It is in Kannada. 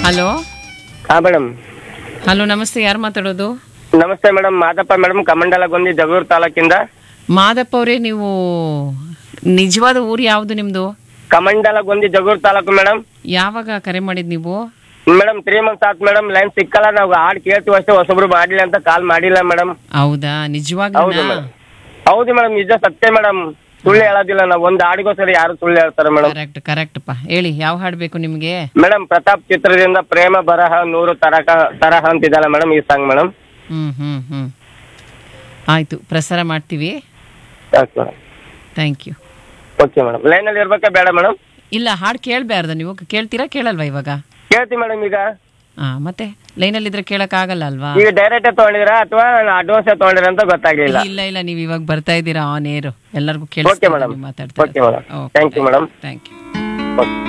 ಹಲೋ ಹಾ ಮೇಡಮ್ ಹಲೋ ನಮಸ್ತೆ ಯಾರು ಮಾತಾಡೋದು ನಮಸ್ತೆ ಮೇಡಮ್ ಮಾದಪ್ಪ ಮೇಡಮ್ ಕಮಂಡಲಗೊಂದಿ ಜಗಳೂರು ತಾಲೂಕಿಂದ ಮಾದಪ್ಪ ಅವರೇ ನೀವು ನಿಜವಾದ ಊರು ಯಾವುದು ನಿಮ್ದು ಕಮಂಡಲಗೊಂದಿ ಜಗಳೂರು ತಾಲೂಕು ಮೇಡಮ್ ಯಾವಾಗ ಕರೆ ಮಾಡಿದ್ ನೀವು ಮೇಡಮ್ ತ್ರೀ ಮಂತ್ಸ್ ಆತ್ ಮೇಡಮ್ ಲೈನ್ ಸಿಕ್ಕಲ್ಲ ನಾವು ಹಾಡ್ ಕೇಳ್ತೀವಿ ಅಷ್ಟೇ ಹೊಸಬ್ರು ಮಾಡಿಲ್ಲ ಅಂತ ಕಾಲ್ ಮಾಡಿಲ್ಲ ಮೇಡಮ್ ಹೌದಾ ಹೌದು ನಿಜವಾಗ್ಲೂ ಮೇಡಮ್ ಹೌದು ಮೇಡಮ್ ನಿಜ ಸತ್ಯ ಮೇಡಮ್ ಸುಳ್ಳು ಹೇಳೋದಿಲ್ಲ ನಾವು ಒಂದು ಹಾಡಿಗೋಸ್ಕರ ಯಾರು ಸುಳ್ಳು ಹೇಳ್ತಾರೆ ಮೇಡಮ್ ಕರೆಕ್ಟ್ ಕರೆಕ್ಟ್ಪ ಹೇಳಿ ಯಾವ ಹಾಡು ಬೇಕು ನಿಮ್ಗೆ ಮೇಡಮ್ ಪ್ರತಾಪ್ ಚಿತ್ರದಿಂದ ಪ್ರೇಮ ಬರಹ ನೂರು ತರಹ ತರಹ ಅಂತಿದ್ದಲ್ಲ ಮೇಡಮ್ ಈ song madam hmm hmm hmm ಆಯ್ತು ಪ್ರಸಾರ ಮಾಡ್ತೀವಿ okay madam thank you okay madam ಲೈನಲ್ಲಿ ಇರ್ಬೇಕಾ ಬೇಡ ಮೇಡಮ್ ಇಲ್ಲ ಹಾಡು ಕೇಳಬಾರ್ದ ನೀವು ಕೇಳ್ತೀರಾ ಕೇಳಲ್ವಾ ಇವಾಗ ಕೇಳ್ತೀವಿ ಮೇಡಮ್ ಈಗ ಹಾ ಮತ್ತೆ ಲೈನಲ್ಲಿ ಇದ್ರೆ ಕೇಳಕ್ ಆಗಲ್ಲ ಅಲ್ವಾ ಈಗ ಡೈರೆಕ್ಟ್ ತಗೊಂಡಿದ್ದೀರಾ ಅಥವಾ ಅಡ್ವಾನ್ಸ್ ತಗೊಂಡಿರ ಅಂತ ಗೊತ್ತಾಗ್ಲಿಲ್ಲ ಇಲ್ಲ ಇಲ್ಲ ನೀವು ಇವಾಗ ಬರ್ತಾ ಇದ್ದೀರಾ ಆನ್ ಏರು ಎಲ್ಲರಿಗೂ ಓಕೆ ಕೇಳಿಸ್ತಾ ಮೇಡಮ್ ಮಾತಾಡ್ತಾ okay madam thank you madam thank you okay